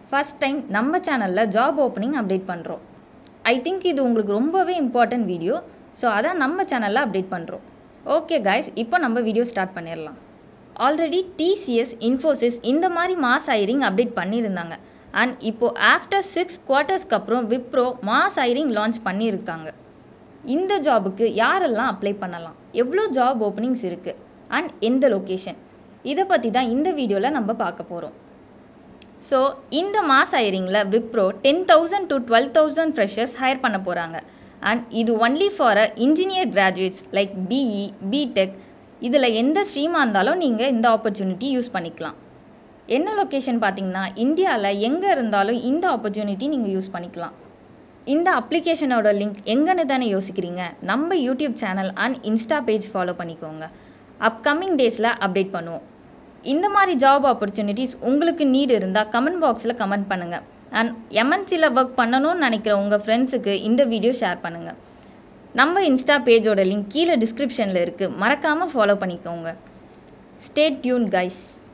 first time நம்ம சேனலில் job opening update பண்ணுறோம் ஐ திங்க் இது உங்களுக்கு ரொம்பவே இம்பார்ட்டன்ட் வீடியோ ஸோ அதான் நம்ம சேனலில் அப்டேட் பண்ணுறோம் ஓகே காய்ஸ் இப்போ நம்ம வீடியோ ஸ்டார்ட் பண்ணிடலாம் ஆல்ரெடி டிசிஎஸ் இன்ஃபோசிஸ் இந்த மாதிரி மாஸ் ஹைரிங் அப்டேட் பண்ணியிருந்தாங்க அண்ட் இப்போது ஆஃப்டர் சிக்ஸ் குவார்ட்டர்ஸ்க்கு அப்புறம் விப்ரோ மாஸ் ஹைரிங் லான்ச் பண்ணியிருக்காங்க இந்த ஜாபுக்கு யாரெல்லாம் அப்ளை பண்ணலாம் எவ்வளோ ஜாப் ஓப்பனிங்ஸ் இருக்குது அண்ட் எந்த லொக்கேஷன் இதை பற்றி தான் இந்த வீடியோவில் நம்ம பார்க்க போகிறோம் ஸோ இந்த மாஸ் ஹைரிங்கில் Wipro ten thousand to twelve thousand freshers hire பண்ண போகிறாங்க அண்ட் இது only for uh engineer graduates like BE BTech இதில் எந்த ஸ்ட்ரீமாக இருந்தாலும் நீங்கள் இந்த ஆப்பர்ச்சுனிட்டி யூஸ் பண்ணிக்கலாம் என்ன லொக்கேஷன் பார்த்தீங்கன்னா இந்தியாவில் எங்கே இருந்தாலும் இந்த ஆப்பர்ச்சுனிட்டி நீங்கள் யூஸ் பண்ணிக்கலாம் இந்த அப்ளிகேஷனோட லிங்க் எங்கன்னு தானே யோசிக்கிறீங்க நம்ம YouTube channel and Insta page follow பண்ணிக்கோங்க அப்கமிங் டேஸில் அப்டேட் பண்ணுவோம் இந்த மாதிரி ஜாப் ஆப்பர்ச்சுனிட்டிஸ் உங்களுக்கு நீடு இருந்தால் கமெண்ட் பாக்ஸில் கமெண்ட் பண்ணுங்கள் அண்ட் எம்என்சியில் ஒர்க் பண்ணணும்னு நினைக்கிற உங்கள் ஃப்ரெண்ட்ஸுக்கு இந்த வீடியோ ஷேர் பண்ணுங்கள் நம்ம இன்ஸ்டா பேஜோட லிங்க் கீழே டிஸ்கிரிப்ஷனில் இருக்குது மறக்காமல் ஃபாலோ பண்ணிக்கோங்க ஸ்டே டியூன் கைஸ்